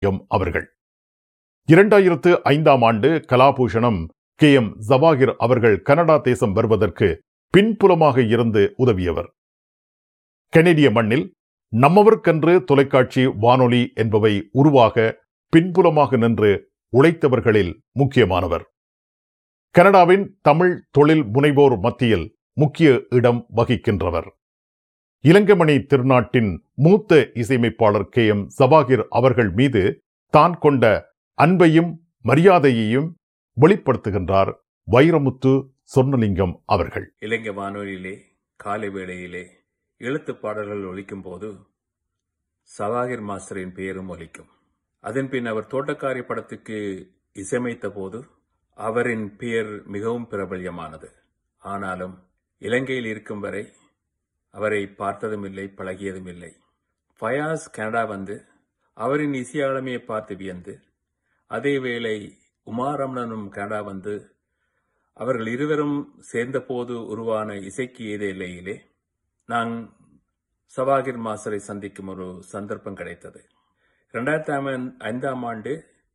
M அவர்கள் இரண்டாயிரத்து ஐந்தாம் ஆண்டு கலாபூஷணம் கே எம் ஜவாகிர் அவர்கள் கனடா தேசம் வருவதற்கு பின்புலமாக இருந்து உதவியவர் கனேடிய மண்ணில் நம்மவர்க்கென்று தொலைக்காட்சி வானொலி என்பவை உருவாக பின்புலமாக நின்று உழைத்தவர்களில் முக்கியமானவர் கனடாவின் தமிழ் தொழில் முனைவோர் மத்தியில் முக்கிய இடம் வகிக்கின்றவர் இலங்கமணி திருநாட்டின் மூத்த இசையமைப்பாளர் கே எம் ஜவாகிர் அவர்கள் மீது தான் கொண்ட அன்பையும் மரியாதையையும் வெளிப்படுத்துகின்றார் வைரமுத்து சொர்ணலிங்கம் அவர்கள் இலங்கை வானொலியிலே காலை வேளையிலே எழுத்து பாடல்கள் ஒலிக்கும் போது சவாகிர் மாஸ்டரின் பெயரும் ஒலிக்கும் அதன் பின் அவர் தோட்டக்காரி படத்துக்கு இசையமைத்த போது அவரின் பெயர் மிகவும் பிரபல்யமானது ஆனாலும் இலங்கையில் இருக்கும் வரை அவரை பார்த்ததும் இல்லை பழகியதும் இல்லை ஃபயாஸ் கனடா வந்து அவரின் இசையாளுமையை பார்த்து வியந்து அதேவேளை உமாரமணனும் கனடா வந்து அவர்கள் இருவரும் சேர்ந்தபோது உருவான இசைக்கு ஏதேலையிலே நான் சவாகிர் மாஸ்டரை சந்திக்கும் ஒரு சந்தர்ப்பம் கிடைத்தது இரண்டாயிரத்தி ஐந்தாம் ஆண்டு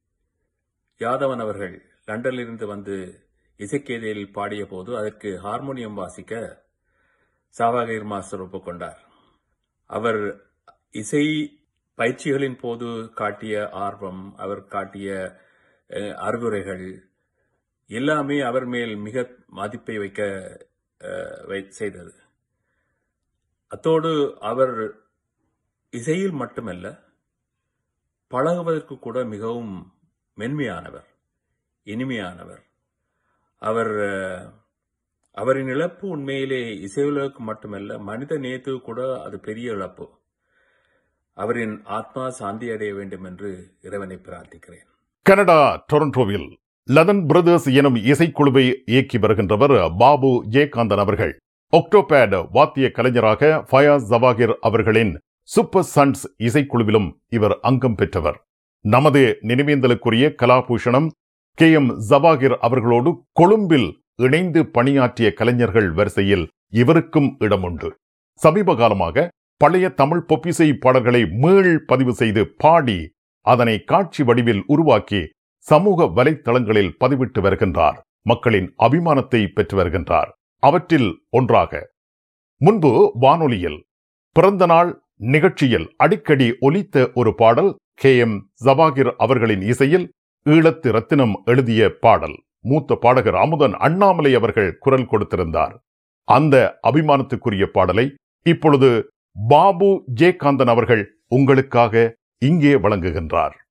யாதவன் அவர்கள் லண்டனிலிருந்து வந்து இசைக்கேதையில் பாடிய போது அதற்கு ஹார்மோனியம் வாசிக்க சவாகிர் மாஸ்டர் ஒப்புக்கொண்டார் அவர் இசை பயிற்சிகளின் போது காட்டிய ஆர்வம் அவர் காட்டிய அஹ், அறிவுரைகள் எல்லாமே அவர் மேல் மிக மதிப்பை வைக்க அஹ், வை- செய்தது அத்தோடு அவர் இசையில் மட்டுமல்ல பழகுவதற்கு கூட மிகவும் மென்மையானவர் இனிமையானவர் அவர் அஹ், அவரின் இழப்பு உண்மையிலே இசையுலகுக்கு மட்டுமல்ல மனித நேயத்துக்கு கூட அது பெரிய இழப்பு அவரின் ஆத்மா சாந்தி அடைய வேண்டும் என்று இறைவனை பிரார்த்திக்கிறேன் கனடா டொரண்டோவில் லதன் பிரதர்ஸ் எனும் இசைக்குழுவை இயக்கி வருகின்றவர் பாபு ஜெயகாந்தன் அவர்கள் ஒக்டோபேட் வாத்திய கலைஞராக ஃபயாஸ் ஜவாகிர் அவர்களின் சூப்பர் சன்ஸ் இசைக்குழுவிலும் இவர் அங்கம் பெற்றவர் நமது நினைவேந்தலுக்குரிய கலாபூஷணம் கே எம் ஜவாகிர் அவர்களோடு கொழும்பில் இணைந்து பணியாற்றிய கலைஞர்கள் வரிசையில் இவருக்கும் இடமுண்டு சமீப காலமாக பழைய தமிழ் பொப்பிசை பாடல்களை மீள் பதிவு செய்து பாடி அதனை காட்சி வடிவில் உருவாக்கி சமூக வலைத்தளங்களில் பதிவிட்டு வருகின்றார் மக்களின் அபிமானத்தை பெற்று வருகின்றார் அவற்றில் ஒன்றாக முன்பு வானொலியில் பிறந்த நாள் நிகழ்ச்சியில் அடிக்கடி ஒலித்த ஒரு பாடல் கே எம் ஜவாகிர் அவர்களின் இசையில் ஈழத்து ரத்தினம் எழுதிய பாடல் மூத்த பாடகர் அமுதன் அண்ணாமலை அவர்கள் குரல் கொடுத்திருந்தார் அந்த அபிமானத்துக்குரிய பாடலை இப்பொழுது பாபு ஜெயகாந்தன் அவர்கள் உங்களுக்காக இங்கே வழங்குகின்றார்